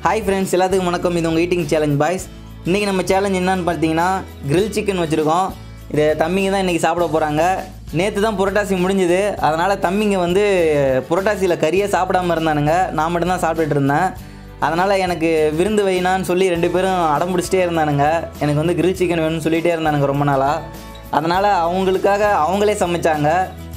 hi friends எல்லாத்துக்கும் வணக்கம் இது உங்கள் ஈட்டிங் சேலஞ்ச் பாய்ஸ் இன்றைக்கி நம்ம சேலஞ்ச் என்னன்னு பார்த்தீங்கன்னா grill சிக்கன் வச்சுருக்கோம் இதை தம்பிங்க தான் இன்றைக்கி சாப்பிட போகிறாங்க நேற்று தான் புரட்டாசி முடிஞ்சுது அதனால் தம்பிங்க வந்து புரட்டாசியில் கறியே சாப்பிடாம இருந்தானுங்க நான் மட்டும்தான் சாப்பிட்டுட்டு இருந்தேன் அதனால் எனக்கு விருந்து வைனான்னு சொல்லி ரெண்டு பேரும் அடம் பிடிச்சிட்டே இருந்தானுங்க எனக்கு வந்து grill சிக்கன் வேணும்னு சொல்லிகிட்டே இருந்தானுங்க ரொம்ப நாளாக அதனால் அவங்களுக்காக அவங்களே சமைச்சாங்க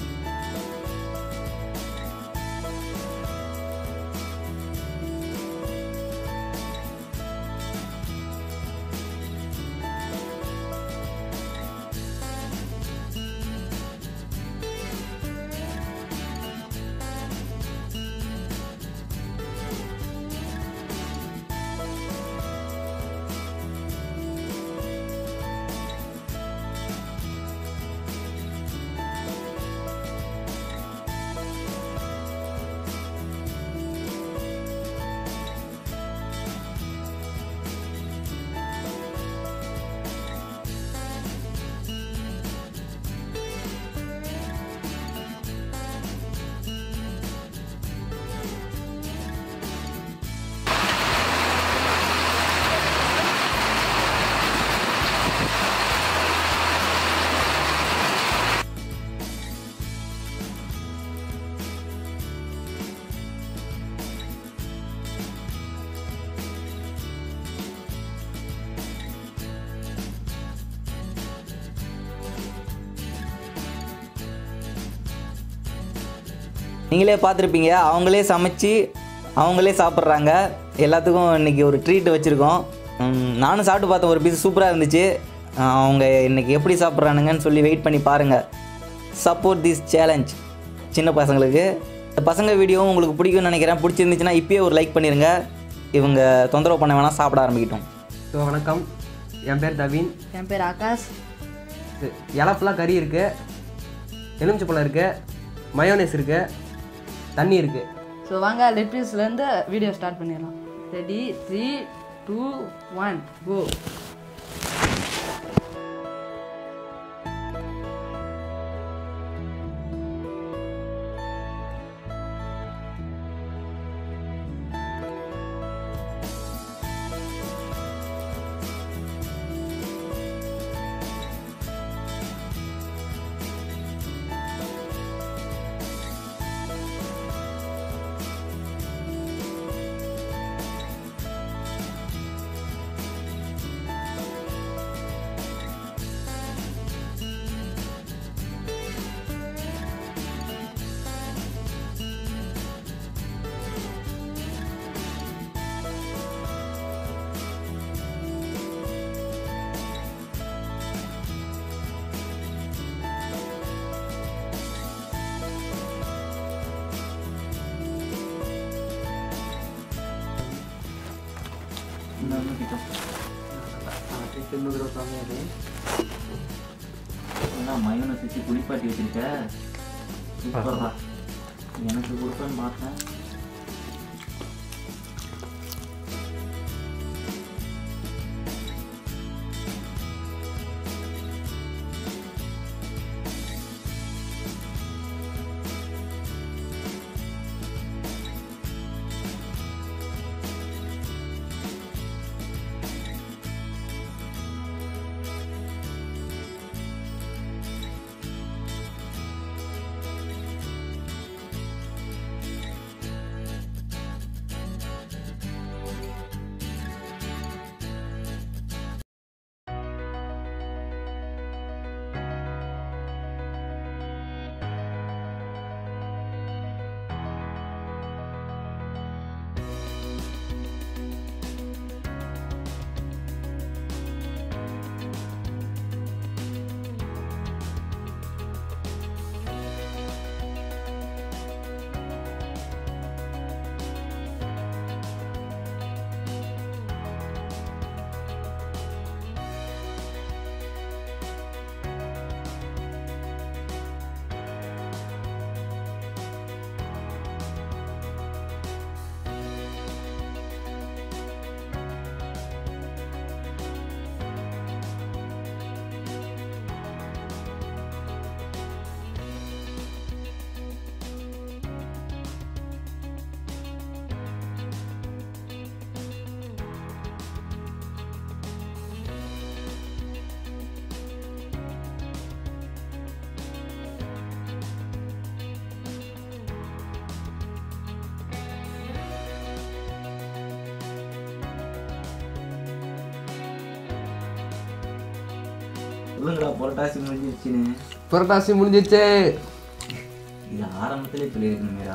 நீங்களே பார்த்துருப்பீங்க அவங்களே சமைச்சு அவங்களே சாப்பிட்றாங்க எல்லாத்துக்கும் இன்றைக்கி ஒரு ட்ரீட் வச்சுருக்கோம் ம், நானும் சாப்பிட்டு பார்த்தேன் ஒரு பீஸ் சூப்பராக இருந்துச்சு அஹ் அவங்க இன்றைக்கி எப்படி சாப்பிட்றானுங்கன்னு சொல்லி வெயிட் பண்ணி பாருங்கள் சப்போர்ட் திஸ் சேலஞ்ச் சின்ன பசங்களுக்கு இந்த பசங்க வீடியோவும் உங்களுக்கு பிடிக்கும்னு நினைக்கிறேன் பிடிச்சிருந்துச்சுன்னா இப்பயே ஒரு லைக் பண்ணிடுங்க இவங்க தொந்தரவு பண்ண வேணாம் சாப்பிட ஆரம்பிக்கட்டும் ஸோ வணக்கம் என் பேர் தவீன் என் பேர் ஆகாஷ் இது இலை ஃபுல்லாக கறி இருக்குது எலுமிச்சப்பழம் இருக்குது மயோனேஸ் இருக்குது தண்ணி இருக்குது ஸோ வாங்க லெட்ரிஸ்லேருந்து வீடியோ ஸ்டார்ட் பண்ணிடலாம் ready three two one go mayonnaise வச்சு குளிப்பாட்டி வச்சிருக்க சூப்பர்டா எனக்கு கொடுப்பேன்னு பார்த்தேன் சொல்லுங்கடா புரட்டாசி முடிஞ்சிருச்சுன்னு புரட்டாசி முடிஞ்சிச்சு இது ஆரம்பத்திலே சொல்லியிருக்கணுமேடா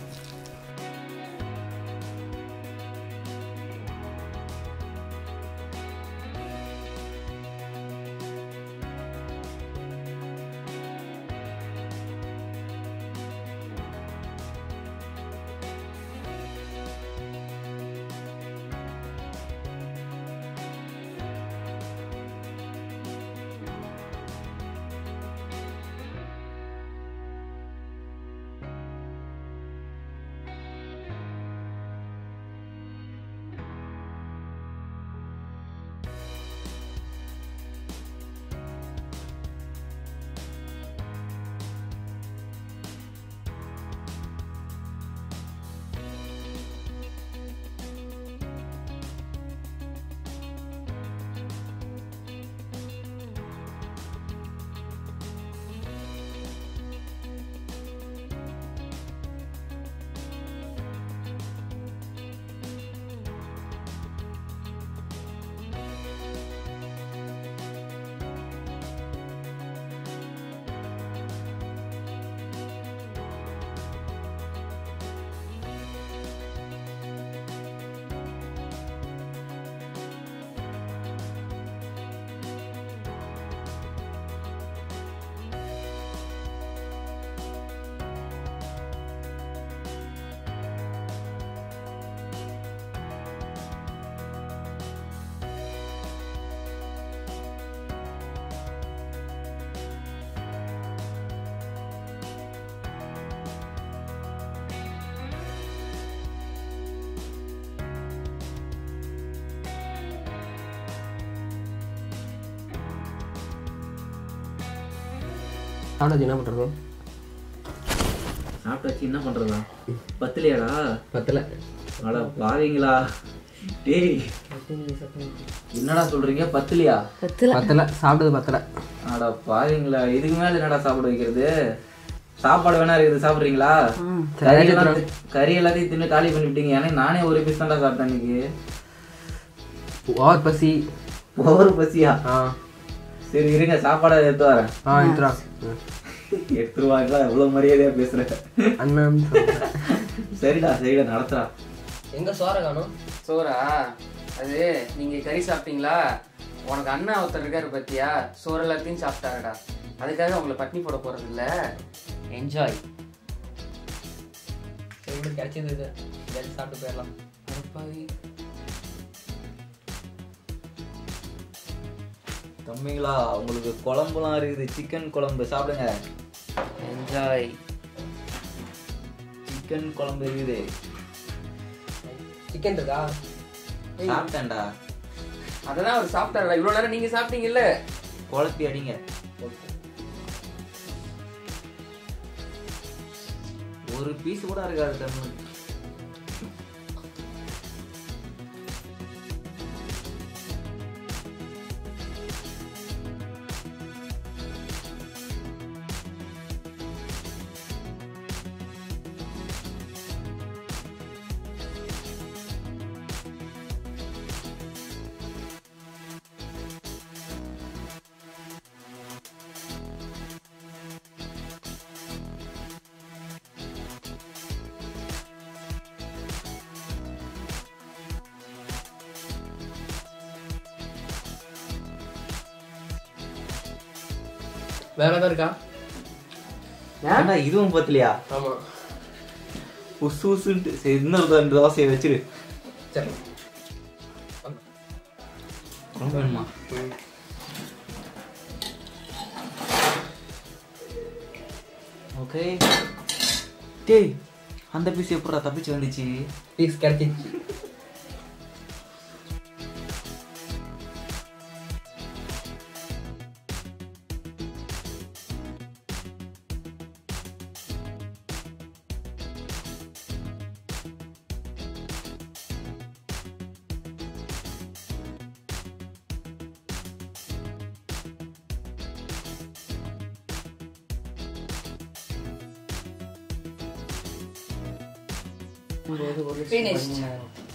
சாப்பிடாச்சு என்ன பண்ணுறது சாப்பிட்டாச்சு என்ன பண்றதா பத்துலையாடா பத்தில் அட பாவீங்களா டேய் என்னடா சொல்றீங்க பத்துலையா பத்தில் பத்தில் சாப்பிட்டது பத்தில் அட பாவீங்களா இதுக்கு மேல என்னடா சாப்பிட வைக்கிறது சாப்பாடு வேணா இருக்குது சாப்பிட்றீங்களா கறி எல்லாம் தி- கறி எல்லாத்தையும் தின்னு காலி பண்ணிவிட்டீங்க ஏன்னா நானே ஒரு பீஸ் தான்டா சாப்பிட்டேன் இன்னைக்கு ஓவர் பசி ஒரு பசியா ஆ சரி இருங்க சாப்பாடை எடுத்து வரேன் ஆ எடுத்துடா எடுத்துருவாங்களா எவ்வளவு மரியாதையா பேசுறேன் அண்ணன் சரிடா சரிடா நடத்துறா எங்கே சோற காணும் சோறா அது நீங்க கறி சாப்பிட்டீங்களா உனக்கு அண்ணா ஒருத்தர் இருக்காரு பத்தியா சோறு எல்லாத்தையும் சாப்பிட்டாருடா அதுக்காக உங்களை பட்னி போட போறது இல்ல என்ஜாய் எங்களுக்கு கிடைச்சது இது இதாச்சும் சாப்பிட்டு போயிடலாம் தம்பிங்களா உங்களுக்கு குழம்புலாம் இருக்குது சிக்கன் குழம்பு சாப்பிடுங்க என்ஜாய் சிக்கன் குழம்பு இருக்குது சிக்கன் இருக்கா சாப்பிட்டேன்டா அதெல்லாம் அவர் சாப்பிட்டாருடா இவ்வளவு நேரம் நீங்க சாப்பிட்டீங்கல்ல குழப்பி அடிங்க ஒரு பீஸ் கூட இருக்காது தம்பி வேற ஏதாவது இருக்கா ஏன்டா இதுவும் பத்தலையா ஆமா உசு உசுன்ட்டு சரி இன்னொரு ரெண்டு தோசையை வச்சிரு சரி குழம்பு வேணுமா ஓகே டேய் அந்த பீஸ் எப்படா தப்பிச்சு வந்துச்சு பீஸ் கிடைச்சிச்சு ஃபினிஷ்ட்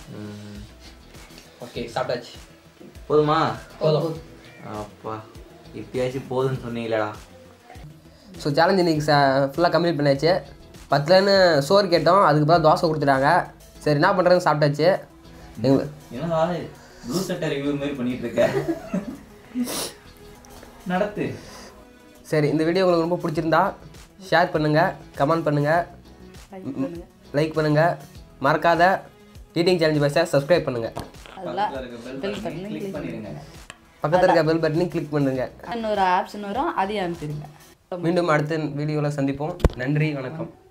ஓகே சாப்பிட்டாச்சு போதுமா போதும் அப்பா எப்பயாச்சும் போதுன்னு சொன்னீங்களேடா ஸோ சேலஞ்ச் இன்னைக்கு ஃபுல்லாக கம்ப்ளீட் பண்ணியாச்சு பத்துலன்னு சோறு கேட்டோம் அதுக்கு பதிலா தோசை கொடுத்துட்டாங்க சரி என்ன பண்ணுறதுன்னு சாப்பிட்டாச்சு எங்க என்னடா ப்ளூ சட்டை ரிவ்யூ மாதிரி பண்ணிட்டு இருக்க நடத்து சரி இந்த வீடியோ உங்களுக்கு ரொம்ப பிடிச்சிருந்தா ஷேர் பண்ணுங்கள் கமெண்ட் பண்ணுங்கள் லைக் பண்ணுங்கள் மறக்காத ஈட்டிங் சேலஞ்ச் பஸ்ஸை சப்ஸ்கிரைப் பண்ணுங்கள் அதெல்லாம் பெல் பட்டனை கிளிக் பண்ணிடுங்க பக்கத்தில் இருக்க பெல் பட்டனையும் கிளிக் பண்ணுங்கள் இன்னொரு ஆப்ஷன் வரும் அதையும் அனுப்பிடுங்க மீண்டும் அடுத்த வீடியோவில் சந்திப்போம் நன்றி வணக்கம்